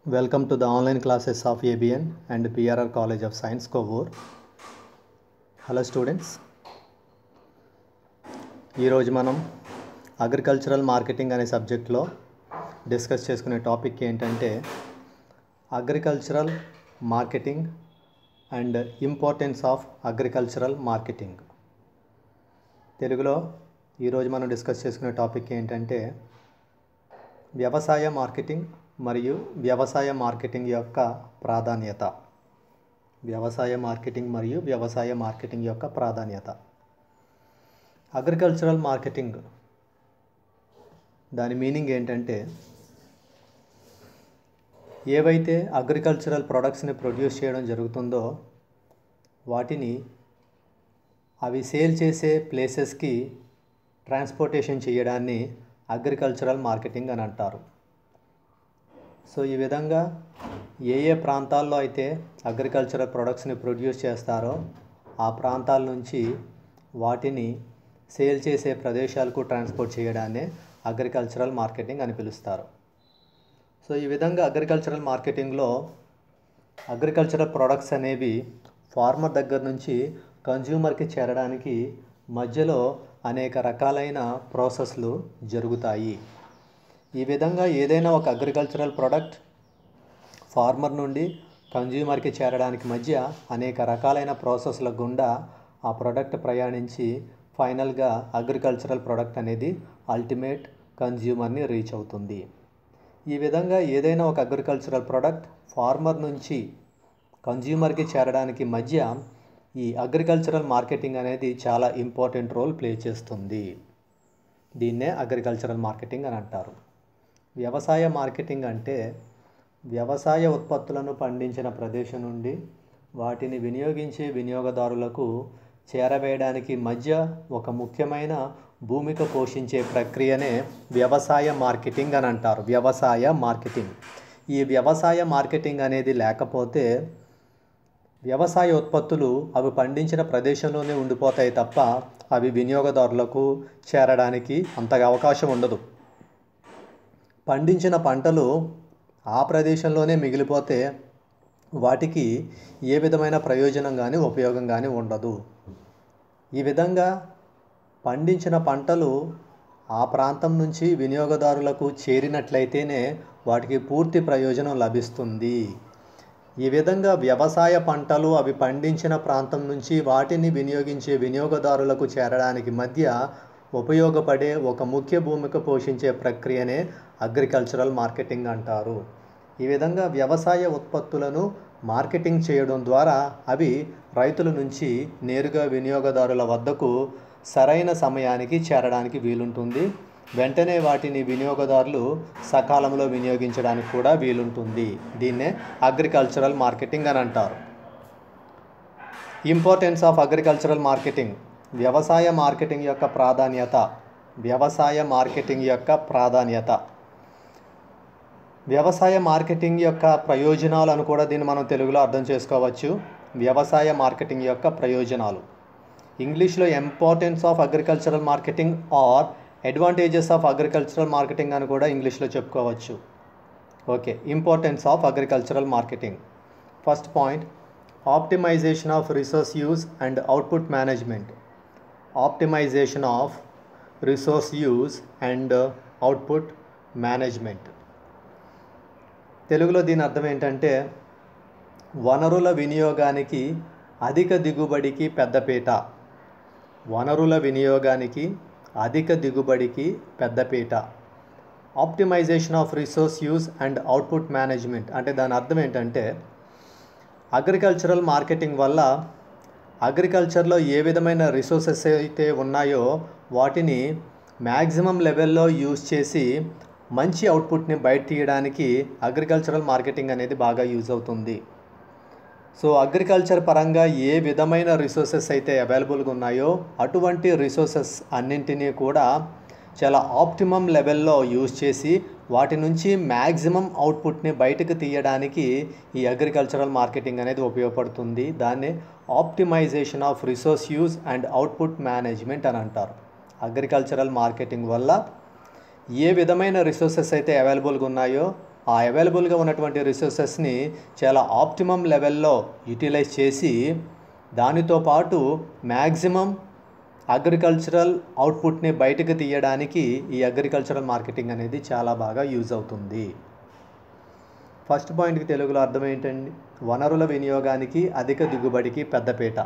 Welcome to the online classes of ABN and PRR College of Science Kovur. Hello students ఈరోజు మనం agricultural marketing అనే సబ్జెక్ట్లో discuss చేసుకునే topic ఏంటంటే agricultural marketing and importance of agricultural marketing తెలుగులో ఈరోజు మనం డిస్కస్ చేసుకునే టాపిక్ ఏంటంటే వ్యవసాయ మార్కెటింగ్ మరియు వ్యవసాయ మార్కెటింగ్ యొక్క ప్రాధాన్యత వ్యవసాయ మార్కెటింగ్ మరియు వ్యవసాయ మార్కెటింగ్ యొక్క ప్రాధాన్యత అగ్రికల్చరల్ మార్కెటింగ్ దాని మీనింగ్ ఏంటంటే ఏవైతే అగ్రికల్చరల్ ప్రొడక్ట్స్ని ప్రొడ్యూస్ చేయడం జరుగుతుందో వాటిని అవి సేల్ చేసే ప్లేసెస్కి ట్రాన్స్పోర్టేషన్ చేయడాన్ని అగ్రికల్చరల్ మార్కెటింగ్ అని అంటారు సో ఈ విధంగా ఏ ఏ ప్రాంతాల్లో అయితే అగ్రికల్చరల్ ప్రొడక్ట్స్ని ప్రొడ్యూస్ చేస్తారో ఆ ప్రాంతాల నుంచి వాటిని సేల్ చేసే ప్రదేశాలకు ట్రాన్స్పోర్ట్ చేయడాన్ని అగ్రికల్చరల్ మార్కెటింగ్ అని పిలుస్తారు సో ఈ విధంగా అగ్రికల్చరల్ మార్కెటింగ్లో అగ్రికల్చరల్ ప్రొడక్ట్స్ అనేవి ఫార్మర్ దగ్గర నుంచి కన్జ్యూమర్కి చేరడానికి మధ్యలో అనేక రకాలైన ప్రాసెస్లు జరుగుతాయి ఈ విధంగా ఏదైనా ఒక అగ్రికల్చరల్ ప్రోడక్ట్ ఫార్మర్ నుండి కన్జ్యూమర్కి చేరడానికి మధ్య అనేక రకాలైన ప్రాసెస్ల గుండా ఆ ప్రోడక్ట్ ప్రయాణించి ఫైనల్గా అగ్రికల్చరల్ ప్రోడక్ట్ అనేది అల్టిమేట్ కన్జ్యూమర్ని రీచ్ అవుతుంది ఈ విధంగా ఏదైనా ఒక అగ్రికల్చరల్ ప్రోడక్ట్ ఫార్మర్ నుంచి కన్జ్యూమర్కి చేరడానికి మధ్య ఈ అగ్రికల్చరల్ మార్కెటింగ్ అనేది చాలా ఇంపార్టెంట్ రోల్ ప్లే చేస్తుంది దీన్నే అగ్రికల్చరల్ మార్కెటింగ్ అని అంటారు వ్యవసాయ మార్కెటింగ్ అంటే వ్యవసాయ ఉత్పత్తులను పండించిన ప్రదేశం నుండి వాటిని వినియోగించే వినియోగదారులకు చేరవేయడానికి మధ్య ఒక ముఖ్యమైన భూమిక పోషించే ప్రక్రియనే వ్యవసాయ మార్కెటింగ్ అని అంటారు వ్యవసాయ మార్కెటింగ్ ఈ వ్యవసాయ మార్కెటింగ్ అనేది లేకపోతే వ్యవసాయ ఉత్పత్తులు అవి పండించిన ప్రదేశంలోనే ఉండిపోతాయి తప్ప అవి వినియోగదారులకు చేరడానికి అంతగా అవకాశం ఉండదు పండించిన పంటలు ఆ ప్రదేశంలోనే మిగిలిపోతే వాటికి ఏ విధమైన ప్రయోజనం కానీ ఉపయోగం కానీ ఉండదు ఈ విధంగా పండించిన పంటలు ఆ ప్రాంతం నుంచి వినియోగదారులకు చేరినట్లయితేనే వాటికి పూర్తి ప్రయోజనం లభిస్తుంది ఈ విధంగా వ్యవసాయ పంటలు అవి పండించిన ప్రాంతం నుంచి వాటిని వినియోగించే వినియోగదారులకు చేరడానికి మధ్య ఉపయోగపడే ఒక ముఖ్య భూమిక పోషించే ప్రక్రియనే అగ్రికల్చరల్ మార్కెటింగ్ అంటారు ఈ విధంగా వ్యవసాయ ఉత్పత్తులను మార్కెటింగ్ చేయడం ద్వారా అవి రైతుల నుంచి నేరుగా వినియోగదారుల వద్దకు సరైన సమయానికి చేరడానికి వీలుంటుంది వెంటనే వాటిని వినియోగదారులు సకాలంలో వినియోగించడానికి కూడా వీలుంటుంది దీన్నే అగ్రికల్చరల్ మార్కెటింగ్ అని అంటారు ఇంపార్టెన్స్ ఆఫ్ అగ్రికల్చరల్ మార్కెటింగ్ వ్యవసాయ మార్కెటింగ్ యొక్క ప్రాధాన్యత వ్యవసాయ మార్కెటింగ్ యొక్క ప్రాధాన్యత వ్యవసాయ మార్కెటింగ్ యొక్క ప్రయోజనాలను కూడా దీన్ని మనం తెలుగులో అర్థం చేసుకోవచ్చు వ్యవసాయ మార్కెటింగ్ యొక్క ప్రయోజనాలు ఇంగ్లీష్లో importance of agricultural marketing or advantages of agricultural marketing అని కూడా ఇంగ్లీష్లో చెప్పుకోవచ్చు okay importance of agricultural marketing first point optimization of resource use and output management optimization of resource use and output management తెలుగులో దీని అర్థం ఏంటంటే వనరుల వినియోగానికి అధిక దిగుబడికి పెద్దపీట వనరుల వినియోగానికి అధిక దిగుబడికి పెద్దపీట optimization of resource use and output management అంటే దాని అర్థం ఏంటంటే అగ్రికల్చరల్ మార్కెటింగ్ వల్ల అగ్రికల్చర్లో ఏ విధమైన రిసోర్సెస్ అయితే ఉన్నాయో వాటిని మ్యాక్సిమం లెవెల్లో యూజ్ చేసి మంచి అవుట్పుట్ని బయట తీయడానికి అగ్రికల్చరల్ మార్కెటింగ్ అనేది బాగా యూజ్ అవుతుంది సో అగ్రికల్చర్ పరంగా ఏ విధమైన రిసోర్సెస్ అయితే అవైలబుల్గా ఉన్నాయో అటువంటి రిసోర్సెస్ అన్నింటినీ కూడా చాలా ఆప్టిమమ్ లెవెల్లో యూజ్ చేసి వాటి నుంచి మ్యాక్సిమం అవుట్పుట్ని బయటకు తీయడానికి ఈ అగ్రికల్చరల్ మార్కెటింగ్ అనేది ఉపయోగపడుతుంది దాన్ని optimization of resource use and output management అని అంటారు అగ్రికల్చరల్ మార్కెటింగ్ వల్ల ఏ విధమైన రిసోర్సెస్ అయితే అవైలబుల్గా ఉన్నాయో ఆ అవైలబుల్గా ఉన్నటువంటి రిసోర్సెస్ని చాలా ఆప్టిమమ్ లెవెల్లో యూటిలైజ్ చేసి దానితో పాటు మ్యాక్సిమం అగ్రికల్చరల్ అవుట్పుట్ని బయటకు తీయడానికి ఈ అగ్రికల్చరల్ మార్కెటింగ్ అనేది చాలా బాగా యూజ్ అవుతుంది ఫస్ట్ పాయింట్కి తెలుగులో అర్థం ఏంటండి వనరుల వినియోగానికి అధిక దిగుబడికి పెద్దపీట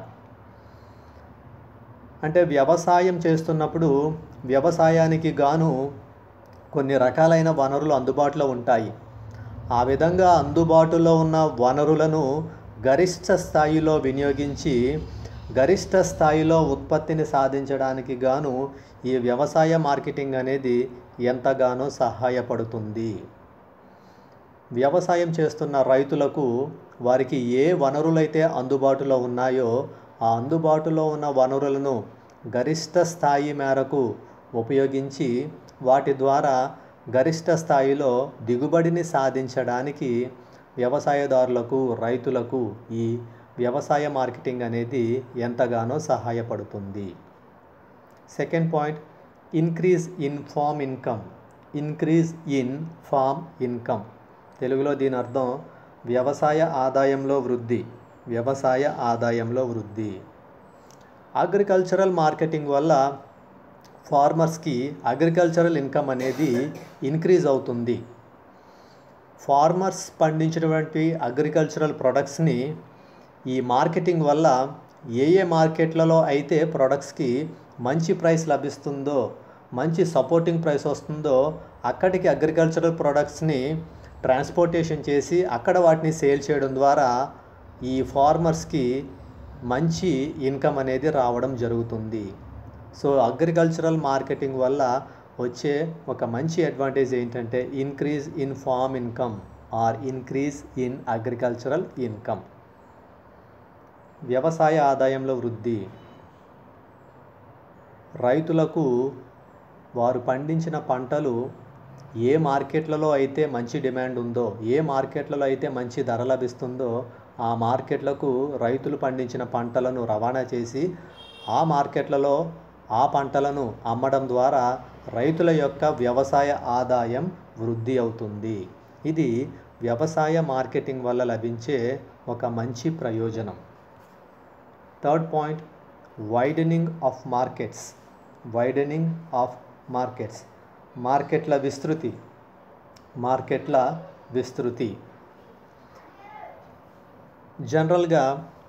అంటే వ్యవసాయం చేస్తున్నప్పుడు వ్యవసాయానికి గాను కొన్ని రకాలైన వనరులు అందుబాటులో ఉంటాయి ఆ విధంగా అందుబాటులో ఉన్న వనరులను గరిష్ట స్థాయిలో వినియోగించి గరిష్ట స్థాయిలో ఉత్పత్తిని సాధించడానికి గాను ఈ వ్యవసాయ మార్కెటింగ్ అనేది ఎంతగానో సహాయపడుతుంది వ్యవసాయం చేస్తున్న రైతులకు వారికి ఏ వనరులైతే అందుబాటులో ఉన్నాయో ఆ అందుబాటులో ఉన్న వనరులను గరిష్ట స్థాయి మేరకు ఉపయోగించి వాటి ద్వారా గరిష్ట స్థాయిలో దిగుబడిని సాధించడానికి వ్యవసాయదారులకు రైతులకు ఈ వ్యవసాయ మార్కెటింగ్ అనేది ఎంతగానో సహాయపడుతుంది second point increase in farm income increase in farm income తెలుగులో దీని అర్థం వ్యవసాయ ఆదాయంలో వృద్ధి వ్యవసాయ ఆదాయంలో వృద్ధి అగ్రికల్చరల్ మార్కెటింగ్ వల్ల ఫార్మర్స్కి అగ్రికల్చరల్ ఇన్కమ్ అనేది ఇంక్రీజ్ అవుతుంది ఫార్మర్స్ పండించినటువంటి అగ్రికల్చరల్ ప్రొడక్ట్స్ని ఈ మార్కెటింగ్ వల్ల ఏ ఏ మార్కెట్లలో అయితే ప్రొడక్ట్స్కి మంచి ప్రైస్ లభిస్తుందో మంచి సపోర్టింగ్ ప్రైస్ వస్తుందో అక్కడికి అగ్రికల్చరల్ ప్రొడక్ట్స్ని ట్రాన్స్పోర్టేషన్ చేసి అక్కడ వాటిని సేల్ చేయడం ద్వారా ఈ ఫార్మర్స్కి మంచి ఇన్కమ్ అనేది రావడం జరుగుతుంది సో అగ్రికల్చరల్ మార్కెటింగ్ వల్ల వచ్చే ఒక మంచి అడ్వాంటేజ్ ఏంటంటే increase in farm income or increase in agricultural income వ్యవసాయ ఆదాయంలో వృద్ధి రైతులకు వారు పండించిన పంటలు ఏ మార్కెట్లలో అయితే మంచి డిమాండ్ ఉందో ఏ మార్కెట్లలో అయితే మంచి ధర లభిస్తుందో ఆ మార్కెట్లకు రైతులు పండించిన పంటలను రవాణా చేసి ఆ మార్కెట్లలో ఆ పంటలను అమ్మడం ద్వారా రైతుల యొక్క వ్యవసాయ ఆదాయం వృద్ధి అవుతుంది ఇది వ్యవసాయ మార్కెటింగ్ వల్ల లభించే ఒక మంచి ప్రయోజనం third point widening of markets widening of markets మార్కెట్ల విస్తృతి మార్కెట్ల విస్తృతి జనరల్గా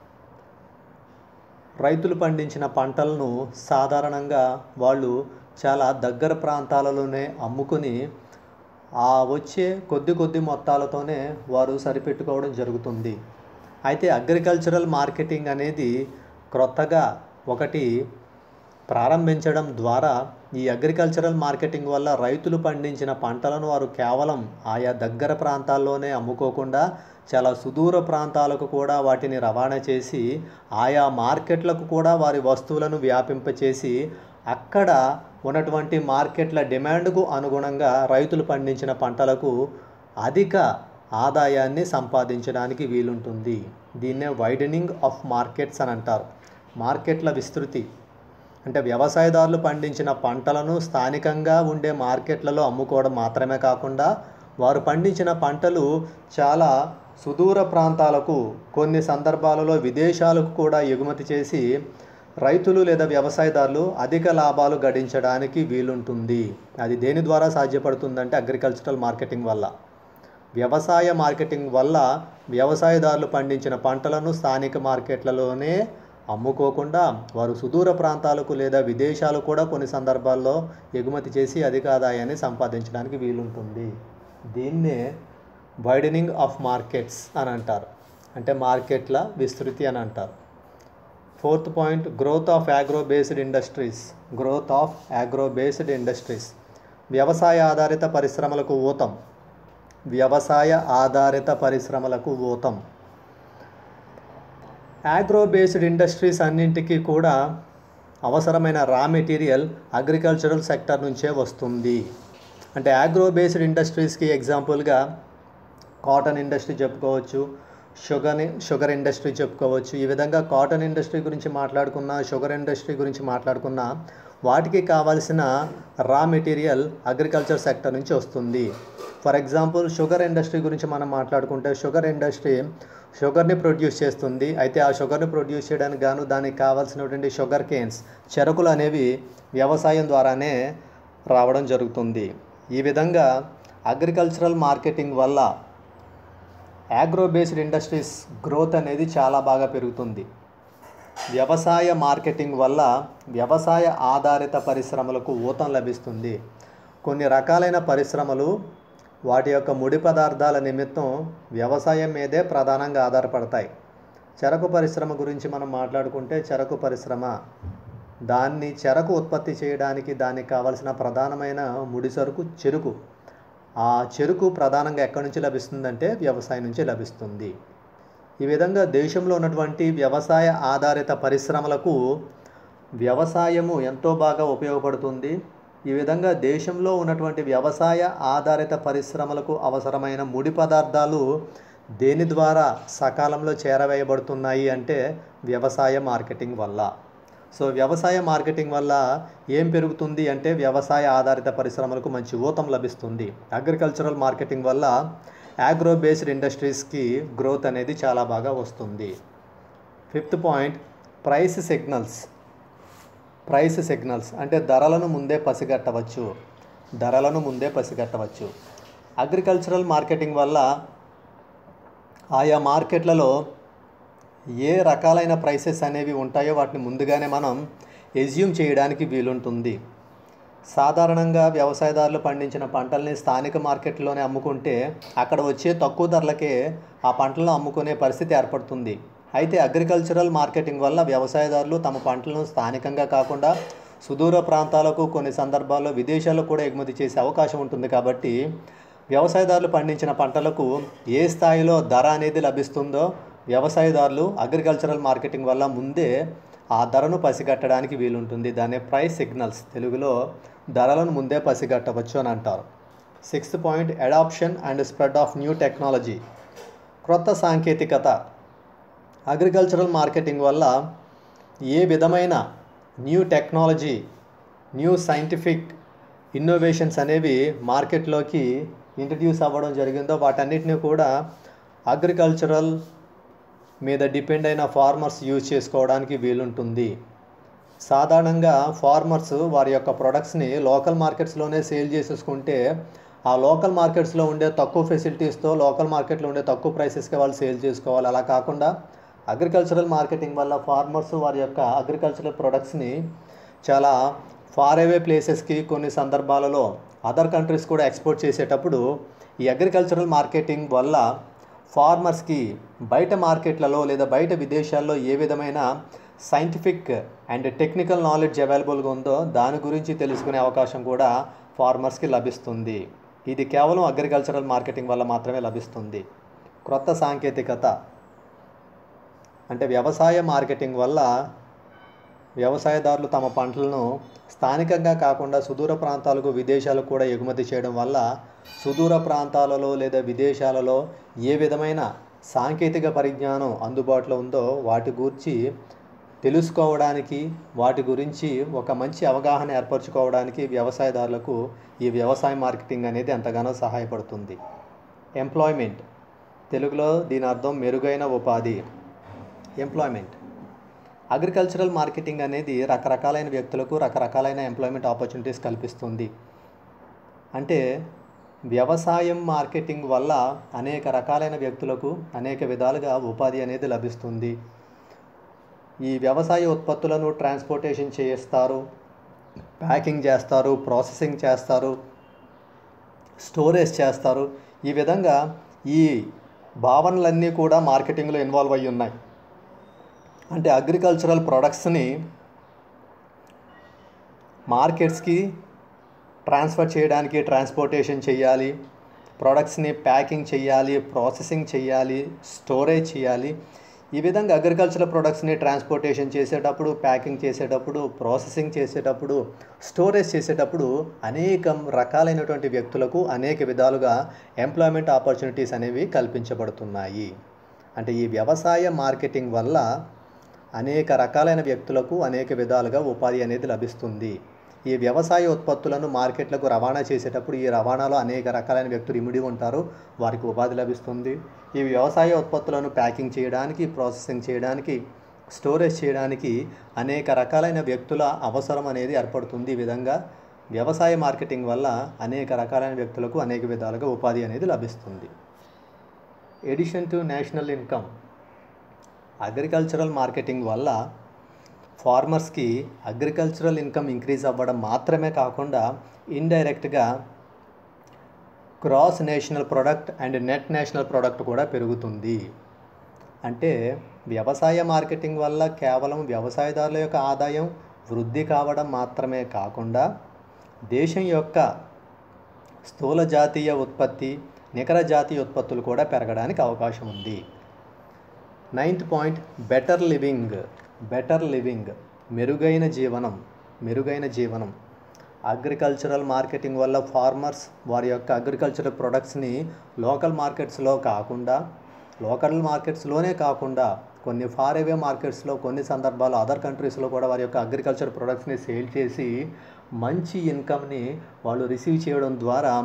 రైతులు పండించిన పంటలను సాధారణంగా వాళ్ళు చాలా దగ్గర ప్రాంతాలలోనే అమ్ముకుని ఆ వచ్చే కొద్ది కొద్ది మొత్తాలతోనే వారు సరిపెట్టుకోవడం జరుగుతుంది అయితే అగ్రికల్చరల్ మార్కెటింగ్ అనేది క్రొత్తగా ఒకటి ప్రారంభించడం ద్వారా ఈ అగ్రికల్చరల్ మార్కెటింగ్ వల్ల రైతులు పండించిన పంటలను వారు కేవలం ఆయా దగ్గర ప్రాంతాల్లోనే అమ్ముకోకుండా చాలా సుదూర ప్రాంతాలకు కూడా వాటిని రవాణా చేసి ఆయా మార్కెట్లకు కూడా వారి వస్తువులను వ్యాపింపచేసి అక్కడ ఉన్నటువంటి మార్కెట్ల డిమాండ్కు అనుగుణంగా రైతులు పండించిన పంటలకు అధిక ఆదాయాన్ని సంపాదించడానికి వీలుంటుంది దీన్నే వైడనింగ్ ఆఫ్ మార్కెట్స్ అని అంటారు మార్కెట్ల విస్తృతి అంటే వ్యవసాయదారులు పండించిన పంటలను స్థానికంగా ఉండే మార్కెట్లలో అమ్ముకోవడం మాత్రమే కాకుండా వారు పండించిన పంటలు చాలా సుదూర ప్రాంతాలకు కొన్ని సందర్భాలలో విదేశాలకు కూడా ఎగుమతి చేసి రైతులు లేదా వ్యవసాయదారులు అధిక లాభాలు గడించడానికి వీలుంటుంది అది దేని ద్వారా సాధ్యపడుతుందంటే అగ్రికల్చరల్ మార్కెటింగ్ వల్ల వ్యవసాయ మార్కెటింగ్ వల్ల వ్యవసాయదారులు పండించిన పంటలను స్థానిక మార్కెట్లలోనే అమ్ముకోకుండా వారు సుదూర ప్రాంతాలకు లేదా విదేశాలు కూడా కొన్ని సందర్భాల్లో ఎగుమతి చేసి అధిక ఆదాయాన్ని సంపాదించడానికి వీలుంటుంది దీన్నే వైడనింగ్ ఆఫ్ మార్కెట్స్ అని అంటారు అంటే మార్కెట్ల విస్తృతి అని అంటారు fourth point growth of agro based industries growth of agro based industries వ్యవసాయ ఆధారిత పరిశ్రమలకు ఊతం వ్యవసాయ ఆధారిత పరిశ్రమలకు ఊతం అగ్రో బేస్డ్ ఇండస్ట్రీస్ అన్నింటికీ కూడా అవసరమైన రా మెటీరియల్ అగ్రికల్చరల్ సెక్టర్ నుంచే వస్తుంది అంటే అగ్రో బేస్డ్ ఇండస్ట్రీస్కి ఎగ్జాంపుల్గా కాటన్ ఇండస్ట్రీ చెప్పుకోవచ్చు షుగర్ షుగర్ ఇండస్ట్రీ చెప్పుకోవచ్చు ఈ విధంగా కాటన్ ఇండస్ట్రీ గురించి మాట్లాడుకున్న షుగర్ ఇండస్ట్రీ గురించి మాట్లాడుకున్న వాటికి కావాల్సిన రా మెటీరియల్ అగ్రికల్చర్ సెక్టర్ నుంచి వస్తుంది ఫర్ ఎగ్జాంపుల్ షుగర్ ఇండస్ట్రీ గురించి మనం మాట్లాడుకుంటే షుగర్ ఇండస్ట్రీ షుగర్ని ప్రొడ్యూస్ చేస్తుంది అయితే ఆ షుగర్ని ప్రొడ్యూస్ చేయడానికి గాను దానికి కావాల్సినటువంటి షుగర్ కేన్స్ చెరుకులు అనేవి వ్యవసాయం ద్వారానే రావడం జరుగుతుంది ఈ విధంగా అగ్రికల్చరల్ మార్కెటింగ్ వల్ల యాగ్రో బేస్డ్ ఇండస్ట్రీస్ గ్రోత్ అనేది చాలా బాగా పెరుగుతుంది వ్యవసాయ మార్కెటింగ్ వల్ల వ్యవసాయ ఆధారిత పరిశ్రమలకు ఊతం లభిస్తుంది కొన్ని రకాలైన పరిశ్రమలు వాటి యొక్క ముడి పదార్థాల నిమిత్తం వ్యవసాయం మీదే ప్రధానంగా ఆధారపడతాయి చెరకు పరిశ్రమ గురించి మనం మాట్లాడుకుంటే చెరకు పరిశ్రమ దాన్ని చెరకు ఉత్పత్తి చేయడానికి దానికి కావలసిన ప్రధానమైన ముడి సరుకు చెరుకు ఆ చెరుకు ప్రధానంగా ఎక్కడి నుంచి లభిస్తుందంటే వ్యవసాయం నుంచి లభిస్తుంది ఈ విధంగా దేశంలో ఉన్నటువంటి వ్యవసాయ ఆధారిత పరిశ్రమలకు వ్యవసాయము ఎంతో బాగా ఉపయోగపడుతుంది ఈ విధంగా దేశంలో ఉన్నటువంటి వ్యవసాయ ఆధారిత పరిశ్రమలకు అవసరమైన ముడి పదార్థాలు దేని ద్వారా సకాలంలో చేరవేయబడుతున్నాయి అంటే వ్యవసాయ మార్కెటింగ్ వల్ల సో వ్యవసాయ మార్కెటింగ్ వల్ల ఏం పెరుగుతుంది అంటే వ్యవసాయ ఆధారిత పరిశ్రమలకు మంచి ఊతం లభిస్తుంది అగ్రికల్చరల్ మార్కెటింగ్ వల్ల యాగ్రో బేస్డ్ ఇండస్ట్రీస్కి గ్రోత్ అనేది చాలా బాగా వస్తుంది fifth point price signals price signals అంటే ధరలను ముందే పసిగట్టవచ్చు ధరలను ముందే పసిగట్టవచ్చు అగ్రికల్చరల్ మార్కెటింగ్ వల్ల ఆయా మార్కెట్లలో ఏ రకాలైన ప్రైసెస్ అనేవి ఉంటాయో వాటిని ముందుగానే మనం ఎజ్యూమ్ చేయడానికి వీలుంటుంది సాధారణంగా వ్యవసాయదారులు పండించిన పంటల్ని స్థానిక మార్కెట్లోనే అమ్ముకుంటే అక్కడ వచ్చే తక్కువ ధరలకే ఆ పంటలను అమ్ముకునే పరిస్థితి ఏర్పడుతుంది అయితే అగ్రికల్చరల్ మార్కెటింగ్ వల్ల వ్యవసాయదారులు తమ పంటలను స్థానికంగా కాకుండా సుదూర ప్రాంతాలకు కొన్ని సందర్భాల్లో విదేశాలకు కూడా ఎగుమతి చేసే అవకాశం ఉంటుంది కాబట్టి వ్యవసాయదారులు పండించిన పంటలకు ఏ స్థాయిలో ధర అనేది లభిస్తుందో వ్యవసాయదారులు అగ్రికల్చరల్ మార్కెటింగ్ వల్ల ముందే ఆ ధరను పసిగట్టడానికి వీలుంటుంది దాన్ని ప్రైస్ సిగ్నల్స్ తెలుగులో ధరలను ముందే పసిగట్టవచ్చు అని అంటారు sixth point adoption and spread of new technology క్రొత్త సాంకేతికత అగ్రికల్చరల్ మార్కెటింగ్ వల్ల ఏ విధమైన new technology new scientific innovations అనేవి మార్కెట్లోకి ఇంట్రడ్యూస్ అవ్వడం జరిగిందో వాటన్నిటిని కూడా అగ్రికల్చరల్ మీద డిపెండ్ అయిన ఫార్మర్స్ యూజ్ చేసుకోవడానికి వీలుంటుంది సాధారణంగా ఫార్మర్స్ వారి యొక్క ప్రొడక్ట్స్ని లోకల్ మార్కెట్స్లోనే సేల్ చేసేసుకుంటే ఆ లోకల్ మార్కెట్స్లో ఉండే తక్కువ ఫెసిలిటీస్తో లోకల్ మార్కెట్లో ఉండే తక్కువ ప్రైసెస్కి వాళ్ళు సేల్ చేసుకోవాలి అలా కాకుండా అగ్రికల్చరల్ మార్కెటింగ్ వల్ల ఫార్మర్స్ వారి యొక్క అగ్రికల్చరల్ ప్రొడక్ట్స్ని చాలా ఫార్ అవే ప్లేసెస్కి కొన్ని సందర్భాలలో అదర్ కంట్రీస్ కూడా ఎక్స్పోర్ట్ చేసేటప్పుడు ఈ అగ్రికల్చరల్ మార్కెటింగ్ వల్ల ఫార్మర్స్కి బయట మార్కెట్లలో లేదా బయట విదేశాల్లో ఏ విధమైన సైంటిఫిక్ అండ్ టెక్నికల్ నాలెడ్జ్ అవైలబుల్గా ఉందో దాని గురించి తెలుసుకునే అవకాశం కూడా ఫార్మర్స్కి లభిస్తుంది ఇది కేవలం అగ్రికల్చరల్ మార్కెటింగ్ వల్ల మాత్రమే లభిస్తుంది క్రొత్త సాంకేతికత అంటే వ్యవసాయ మార్కెటింగ్ వల్ల వ్యవసాయదారులు తమ పంటలను స్థానికంగా కాకుండా సుదూర ప్రాంతాలకు విదేశాలకు కూడా ఎగుమతి చేయడం వల్ల సుదూర ప్రాంతాలలో లేదా విదేశాలలో ఏ విధమైన సాంకేతిక పరిజ్ఞానం అందుబాటులో ఉందో వాటి గురించి తెలుసుకోవడానికి వాటి గురించి ఒక మంచి అవగాహన ఏర్పరచుకోవడానికి వ్యవసాయదారులకు ఈ వ్యవసాయ మార్కెటింగ్ అనేది ఎంతగానో సహాయపడుతుంది ఎంప్లాయ్మెంట్ తెలుగులో దీని అర్థం మెరుగైన ఉపాధి ఎంప్లాయ్మెంట్ అగ్రికల్చరల్ మార్కెటింగ్ అనేది రకరకాలైన వ్యక్తులకు రకరకాలైన ఎంప్లాయ్మెంట్ ఆపర్చునిటీస్ కల్పిస్తుంది అంటే వ్యవసాయం మార్కెటింగ్ వల్ల అనేక రకాలైన వ్యక్తులకు అనేక విధాలుగా ఉపాధి అనేది లభిస్తుంది ఈ వ్యవసాయ ఉత్పత్తులను ట్రాన్స్పోర్టేషన్ చేస్తారు ప్యాకింగ్ చేస్తారు ప్రాసెసింగ్ చేస్తారు స్టోరేజ్ చేస్తారు ఈ విధంగా ఈ భావనలన్నీ కూడా మార్కెటింగ్లో ఇన్వాల్వ్ అయ్యి ఉన్నాయి అంటే అగ్రికల్చరల్ ప్రొడక్ట్స్ని మార్కెట్స్కి ట్రాన్స్ఫర్ చేయడానికి ట్రాన్స్పోర్టేషన్ చేయాలి ప్రొడక్ట్స్ని ప్యాకింగ్ చేయాలి ప్రాసెసింగ్ చేయాలి స్టోరేజ్ చేయాలి ఈ విధంగా అగ్రికల్చరల్ ప్రొడక్ట్స్ని ట్రాన్స్పోర్టేషన్ చేసేటప్పుడు ప్యాకింగ్ చేసేటప్పుడు ప్రాసెసింగ్ చేసేటప్పుడు స్టోరేజ్ చేసేటప్పుడు అనేక రకాలైనటువంటి వ్యక్తులకు అనేక విధాలుగా ఎంప్లాయ్మెంట్ ఆపర్చునిటీస్ అనేవి కల్పించబడుతున్నాయి అంటే ఈ వ్యవసాయ మార్కెటింగ్ వల్ల అనేక రకాలైన వ్యక్తులకు అనేక విధాలుగా ఉపాధి అనేది లభిస్తుంది ఈ వ్యవసాయ ఉత్పత్తులను మార్కెట్లకు రవాణా చేసేటప్పుడు ఈ రవాణాలో అనేక రకాలైన వ్యక్తులు ఇమిడి ఉంటారు వారికి ఉపాధి లభిస్తుంది ఈ వ్యవసాయ ఉత్పత్తులను ప్యాకింగ్ చేయడానికి ప్రాసెసింగ్ చేయడానికి స్టోరేజ్ చేయడానికి అనేక రకాలైన వ్యక్తుల అవసరం అనేది ఏర్పడుతుంది ఈ విధంగా వ్యవసాయ మార్కెటింగ్ వల్ల అనేక రకాలైన వ్యక్తులకు అనేక విధాలుగా ఉపాధి అనేది లభిస్తుంది addition to national income agricultural marketing వల్ల ఫార్మర్స్కి అగ్రికల్చరల్ ఇన్కమ్ ఇంక్రీజ్ అవ్వడం మాత్రమే కాకుండా ఇండైరెక్ట్గా gross national product and net national product కూడా పెరుగుతుంది అంటే వ్యవసాయ మార్కెటింగ్ వల్ల కేవలం వ్యవసాయదారుల యొక్క ఆదాయం వృద్ధి కావడం మాత్రమే కాకుండా దేశం యొక్క స్థూల జాతీయ ఉత్పత్తి నికర జాతీయ ఉత్పత్తులు కూడా పెరగడానికి అవకాశం ఉంది ninth point better living better living మెరుగైన జీవనం మెరుగైన జీవనం అగ్రికల్చరల్ మార్కెటింగ్ వల్ల ఫార్మర్స్ వారి యొక్క అగ్రికల్చరల్ ప్రొడక్ట్స్ని లోకల్ మార్కెట్స్లో కాకుండా లోకల్ మార్కెట్స్లోనే కాకుండా కొన్ని ఫార్ అవే మార్కెట్స్లో కొన్ని సందర్భాల్లో అదర్ కంట్రీస్లో కూడా వారి యొక్క అగ్రికల్చర్ ప్రొడక్ట్స్ని సేల్ చేసి మంచి ఇన్కమ్ని వాళ్ళు రిసీవ్ చేయడం ద్వారా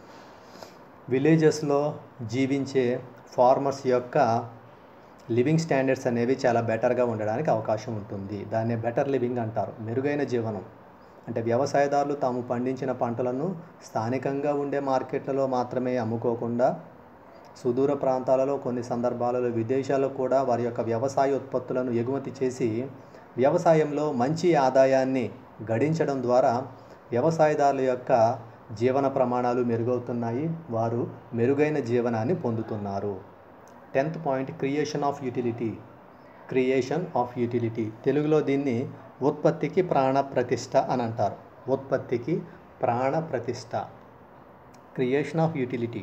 విలేజెస్లో జీవించే ఫార్మర్స్ యొక్క లివింగ్ స్టాండర్డ్స్ అనేవి చాలా బెటర్గా ఉండడానికి అవకాశం ఉంటుంది దాన్నే బెటర్ లివింగ్ అంటారు మెరుగైన జీవనం అంటే వ్యవసాయదారులు తాము పండించిన పంటలను స్థానికంగా ఉండే మార్కెట్లలో మాత్రమే అమ్ముకోకుండా సుదూర ప్రాంతాలలో కొన్ని సందర్భాలలో విదేశాల్లో కూడా వారి యొక్క వ్యవసాయ ఉత్పత్తులను ఎగుమతి చేసి వ్యవసాయంలో మంచి ఆదాయాన్ని గడించడం ద్వారా వ్యవసాయదారుల యొక్క జీవన ప్రమాణాలు మెరుగవుతున్నాయి వారు మెరుగైన జీవనాన్ని పొందుతున్నారు tenth point creation of utility creation of utility తెలుగులో దీన్ని ఉత్పత్తికి ప్రాణ ప్రతిష్ట అని అంటారు ఉత్పత్తికి ప్రాణ ప్రతిష్ట క్రియేషన్ ఆఫ్ యూటిలిటీ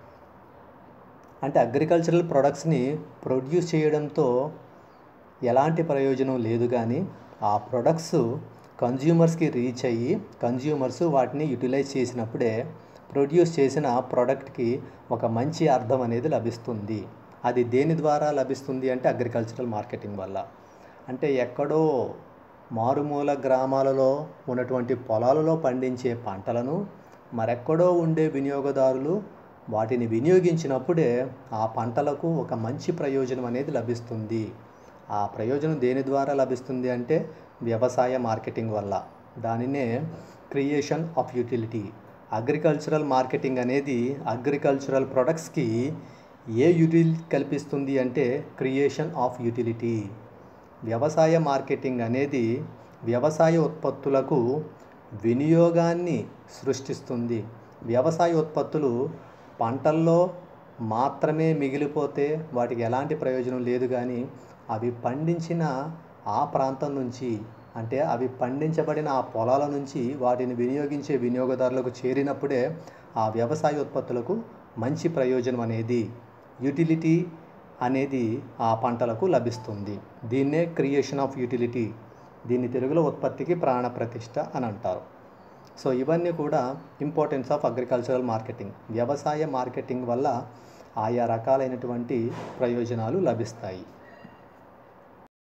అంటే అగ్రికల్చరల్ ప్రొడక్ట్స్ని ప్రొడ్యూస్ చేయడంతో ఎలాంటి ప్రయోజనం లేదు కానీ ఆ ప్రొడక్ట్స్ కన్జ్యూమర్స్కి రీచ్ అయ్యి కన్జ్యూమర్స్ వాటిని యూటిలైజ్ చేసినప్పుడే ప్రొడ్యూస్ చేసిన ప్రోడక్ట్కి ఒక మంచి అర్థం అనేది లభిస్తుంది అది దేని ద్వారా లభిస్తుంది అంటే అగ్రికల్చరల్ మార్కెటింగ్ వల్ల అంటే ఎక్కడో మారుమూల గ్రామాలలో ఉన్నటువంటి పొలాలలో పండించే పంటలను మరెక్కడో ఉండే వినియోగదారులు వాటిని వినియోగించినప్పుడే ఆ పంటలకు ఒక మంచి ప్రయోజనం అనేది లభిస్తుంది ఆ ప్రయోజనం దేని ద్వారా లభిస్తుంది అంటే వ్యవసాయ మార్కెటింగ్ వల్ల దానినే creation of utility agricultural marketing అనేది అగ్రికల్చరల్ ప్రొడక్ట్స్కి ఏ యూటిలిటీ కల్పిస్తుంది అంటే క్రియేషన్ ఆఫ్ యూటిలిటీ వ్యవసాయ మార్కెటింగ్ అనేది వ్యవసాయ ఉత్పత్తులకు వినియోగాన్ని సృష్టిస్తుంది వ్యవసాయ ఉత్పత్తులు పంటల్లో మాత్రమే మిగిలిపోతే వాటికి ఎలాంటి ప్రయోజనం లేదు కానీ అవి పండించిన ఆ ప్రాంతం నుంచి అంటే అవి పండించబడిన ఆ పొలాల నుంచి వాటిని వినియోగించే వినియోగదారులకు చేరినప్పుడే ఆ వ్యవసాయ ఉత్పత్తులకు మంచి ప్రయోజనం అనేది యూటిలిటీ అనేది ఆ పంటలకు లభిస్తుంది దీన్నే క్రియేషన్ ఆఫ్ యూటిలిటీ దీన్ని తెలుగులో ఉత్పత్తికి ప్రాణ ప్రతిష్ట అని అంటారు సో ఇవన్నీ కూడా ఇంపార్టెన్స్ ఆఫ్ అగ్రికల్చరల్ మార్కెటింగ్ వ్యవసాయ మార్కెటింగ్ వల్ల ఆయా రకాలైనటువంటి ప్రయోజనాలు లభిస్తాయి